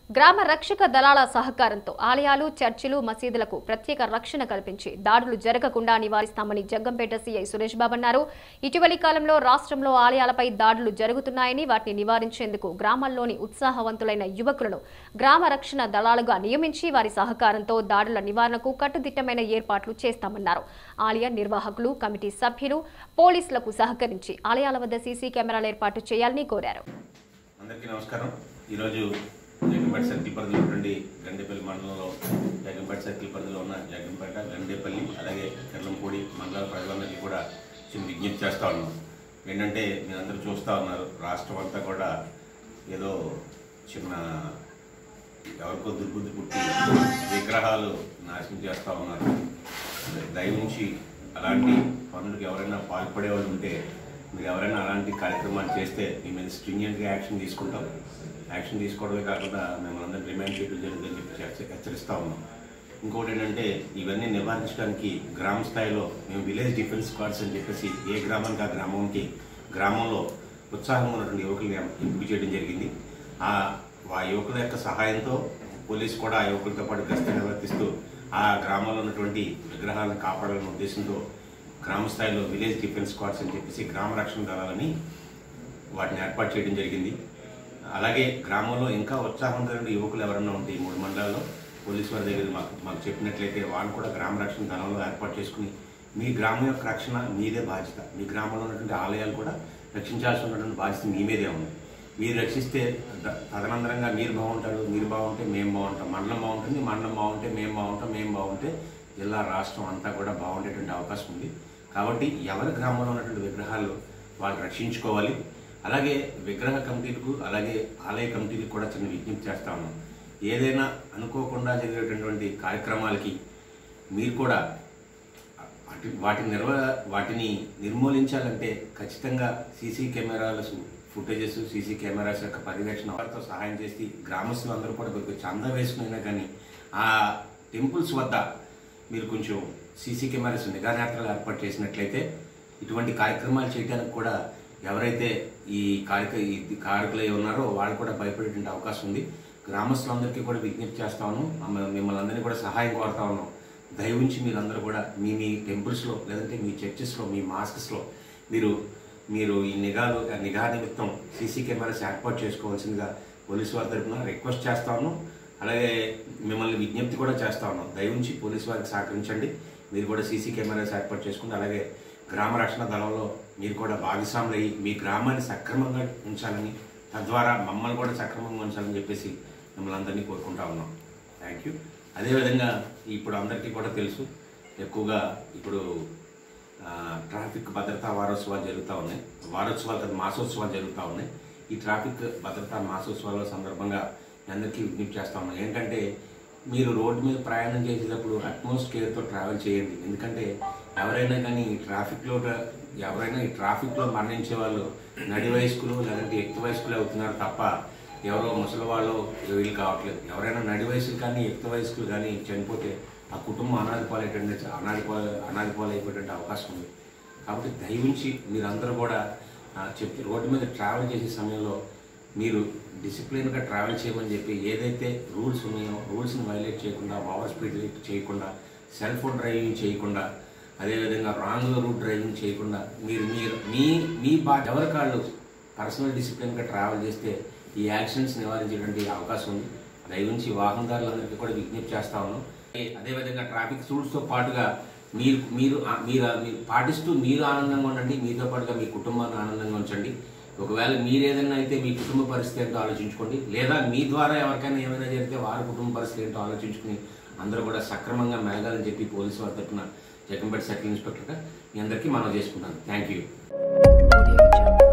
గ్రామ రక్షక దళాల సహకారంతో ఆలయాలు చర్చిలు మసీదులకు ప్రత్యేక రక్షణ కల్పించి దాడులు జరగకుండా నివారిస్తామని జగ్గంపేట సీఐ సురేష్ బాబు అన్నారు ఇటీవలి కాలంలో రాష్ట్రంలో ఆలయాలపై దాడులు జరుగుతున్నాయని వాటిని నివారించేందుకు గ్రామాల్లోని ఉత్సాహవంతులైన యువకులను గ్రామ రక్షణ దళాలుగా నియమించి వారి సహకారంతో దాడుల నివారణకు కట్టుదిట్టమైన ఏర్పాట్లు చేస్తామన్నారు ఆలయ నిర్వాహకులు కమిటీ సభ్యులు పోలీసులకు సహకరించి ఆలయాల వద్ద సీసీ కెమెరాలు ఏర్పాటు చేయాలని కోరారు అందరికీ నమస్కారం ఈరోజు జగంపేట సర్కిల్ పరిధిలో ఉన్నటువంటి గండేపల్లి మండలంలో జగంపేట సర్కిల్ పరిధిలో ఉన్న జగంపేట గండేపల్లి అలాగే కెర్లంపూడి మండల ప్రజలందరికీ కూడా చిన్న విజ్ఞప్తి చేస్తా ఉన్నాం ఏంటంటే మీరందరూ చూస్తూ ఉన్నారు రాష్ట్రం అంతా కూడా ఏదో చిన్న ఎవరికో దుర్బుద్ధి పుట్టి విగ్రహాలు నాశనం చేస్తూ ఉన్నారు దయవుంచి అలాంటి పనులకు ఎవరైనా పాల్పడే వాళ్ళు ఉంటే మీరు ఎవరైనా అలాంటి కార్యక్రమాలు చేస్తే మీ మీద స్ట్రింజెంట్గా యాక్షన్ తీసుకుంటాం యాక్షన్ తీసుకోవడమే కాకుండా మిమ్మల్ని అందరూ రిమైండ్ చేయడం జరుగుతుందని చెప్పి హెచ్చ- హెచ్చరిస్తా ఉన్నాం ఇంకోటి ఏంటంటే ఇవన్నీ నివారించడానికి గ్రామ స్థాయిలో మేము విలేజ్ డిఫెన్స్ స్క్వాడ్స్ అని చెప్పేసి ఏ గ్రామానికి ఆ గ్రామంకి గ్రామంలో ఉత్సాహంగా ఉన్నటువంటి యువకుల్ని ఎంపిక చేయడం జరిగింది ఆ ఆ యువకుల యొక్క సహాయంతో పోలీసు కూడా ఆ యువకులతో పాటు గస్తీ నిర్వర్తిస్తూ ఆ గ్రామంలో ఉన్నటువంటి విగ్రహాలను కాపాడాలనే ఉద్దేశంతో గ్రామ స్థాయిలో విలేజ్ డిఫెన్స్ స్క్వాడ్స్ అని చెప్పేసి గ్రామ రక్షణ దళాలని వాటిని ఏర్పాటు చేయడం జరిగింది అలాగే గ్రామంలో ఇంకా ఉత్సాహంగా ఉండే యువకులు ఎవరన్నా ఉంటే ఈ మూడు మండలాల్లో పోలీసు వారి దగ్గర మాకు మాకు చెప్పినట్లయితే వాళ్ళు కూడా గ్రామ రక్షణ దళంలో ఏర్పాటు చేసుకుని మీ గ్రామం యొక్క రక్షణ మీదే బాధ్యత మీ గ్రామంలో ఉన్నటువంటి ఆలయాలు కూడా రక్షించాల్సి ఉన్నటువంటి బాధ్యత మీ మీదే ఉంది మీరు రక్షిస్తే ద- తదనంతరంగా మీరు బాగుంటారు మీరు బాగుంటే మేము బాగుంటాం మండలం బాగుంటుంది మండలం బాగుంటే మేము బాగుంటాం మేము బాగుంటే జిల్లా రాష్ట్రం అంతా కూడా బాగుండేటువంటి అవకాశం ఉంది కాబట్టి ఎవరి గ్రామంలో ఉన్నటువంటి విగ్రహాలు వాళ్ళు రక్షించుకోవాలి అలాగే విగ్రహ కమిటీలకు అలాగే ఆలయ కమిటీలకు కూడా చిన్న విజ్ఞప్తి చేస్తా ఉన్నాం ఏదైనా అనుకోకుండా జరిగేటటువంటి కార్యక్రమాలకి మీరు కూడా అటు వాటిని నిర్వ వాటిని నిర్మూలించాలంటే ఖచ్చితంగా సీసీ కెమెరాల ఫుటేజెస్ సీసీ కెమెరాస్ యొక్క పర్యవేక్షణ వారితో సహాయం చేసి గ్రామస్తులు అందరూ కూడా కొద్దిగా చందా వేసుకున్నా కానీ ఆ టెంపుల్స్ వద్ద మీరు కొంచెం సీసీ కెమెరాస్ నిఘా నేత్రాలు ఏర్పాటు చేసినట్లయితే ఇటువంటి కార్యక్రమాలు చేయడానికి కూడా ఎవరైతే ఈ కార్యక ఈ కారకులై ఉన్నారో వాళ్ళు కూడా భయపడేటువంటి అవకాశం ఉంది గ్రామస్తులందరికీ కూడా విజ్ఞప్తి చేస్తా ఉన్నాం మమ్మ- మిమ్మల్ని అందరినీ కూడా సహాయం కోరుతా ఉన్నాం దయవుంచి మీరందరూ కూడా మీ మీ టెంపుల్స్లో లేదంటే మీ చర్చెస్లో మీ మాస్క్స్లో మీరు మీరు ఈ నిఘాలు ఆ నిఘా నిమిత్తం సీసీ కెమెరాస్ ఏర్పాటు చేసుకోవాల్సిందిగా పోలీసు వారి తరఫున రిక్వెస్ట్ చేస్తా ఉన్నాం అలాగే మిమ్మల్ని విజ్ఞప్తి కూడా చేస్తా ఉన్నాం దయవుంచి పోలీసు వారికి సహకరించండి మీరు కూడా సీసీ కెమెరాస్ ఏర్పాటు చేసుకుని అలాగే గ్రామ రక్షణ దళంలో మీరు కూడా భాగస్వాములు అయ్యి మీ గ్రామాన్ని సక్రమంగా ఉంచాలని తద్వారా మమ్మల్ని కూడా సక్రమంగా ఉంచాలని చెప్పేసి మిమ్మల్ని అందరినీ కోరుకుంటా ఉన్నాం థ్యాంక్ యూ అదేవిధంగా ఇప్పుడు అందరికీ కూడా తెలుసు ఎక్కువగా ఇప్పుడు ఆ, ట్రాఫిక్ భద్రతా వారోత్సవాలు జరుగుతూ ఉన్నాయి వారోత్సవాలు కాదు మాసోత్సవాలు జరుగుతూ ఉన్నాయి ఈ ట్రాఫిక్ భద్రతా మాసోత్సవాల సందర్భంగా మీ అందరికీ విజ్ఞప్తి చేస్తా ఉన్నాం ఏంటంటే మీరు రోడ్డు మీద ప్రయాణం చేసేటప్పుడు అట్మోస్ట్ కేర్తో ట్రావెల్ చేయండి ఎందుకంటే ఎవరైనా కానీ ఈ ట్రాఫిక్లో ర- ఎవరైనా ఈ ట్రాఫిక్లో మరణించే వాళ్ళు నడి వయస్కులు లేదంటే యుక్త వయస్కులు అవుతున్నారు తప్ప ఎవరో ముసలి వాళ్ళు వీళ్ళు కావట్లేదు ఎవరైనా నడి వయసులు కానీ యుక్త వయస్కులు కానీ చనిపోతే ఆ కుటుంబం అనాది పాలయ్యేటువంటి అనాది పాల అనాది పాలైపోయేటువంటి అవకాశం ఉంది కాబట్టి దయవుంచి మీరందరూ కూడా ఆ, చెప్పి రోడ్డు మీద ట్రావెల్ చేసే సమయంలో మీరు డిసిప్లిన్గా ట్రావెల్ చేయమని చెప్పి ఏదైతే రూల్స్ ఉన్నాయో రూల్స్ని వైలేట్ చేయకుండా ఓవర్ స్పీడ్ చేయకుండా సెల్ ఫోన్ డ్రైవింగ్ చేయకుండా అదేవిధంగా రాంగ్ రూట్ డ్రైవింగ్ చేయకుండా మీరు మీరు మీ మీ బా ఎవరి కాళ్ళు పర్సనల్ డిసిప్లిన్గా ట్రావెల్ చేస్తే ఈ యాక్సిడెంట్స్ నివారించేటువంటి అవకాశం ఉంది దయవుంచి వాహనదారులందరికీ కూడా విజ్ఞప్తి చేస్తా ఉన్నాం అదేవిధంగా ట్రాఫిక్ రూల్స్తో పాటుగా మీరు మీరు ఆ- మీరు మీరు పాటిస్తూ మీరు ఆనందంగా ఉండండి మీతో పాటుగా మీ కుటుంబాన్ని ఆనందంగా ఉంచండి ఒకవేళ మీరు ఏదైనా అయితే మీ కుటుంబ పరిస్థితి ఏంటో ఆలోచించుకోండి లేదా మీ ద్వారా ఎవరికైనా ఏమైనా జరిగితే వారి కుటుంబ పరిస్థితి ఏంటో ఆలోచించుకుని అందరూ కూడా సక్రమంగా మెలగాలని చెప్పి పోలీసు వారి తరఫున జగంపేట సర్కిల్ ఇన్స్పెక్టర్గా మీ అందరికీ మనం చేసుకుంటాను థ్యాంక్ యూ Audio Jungle.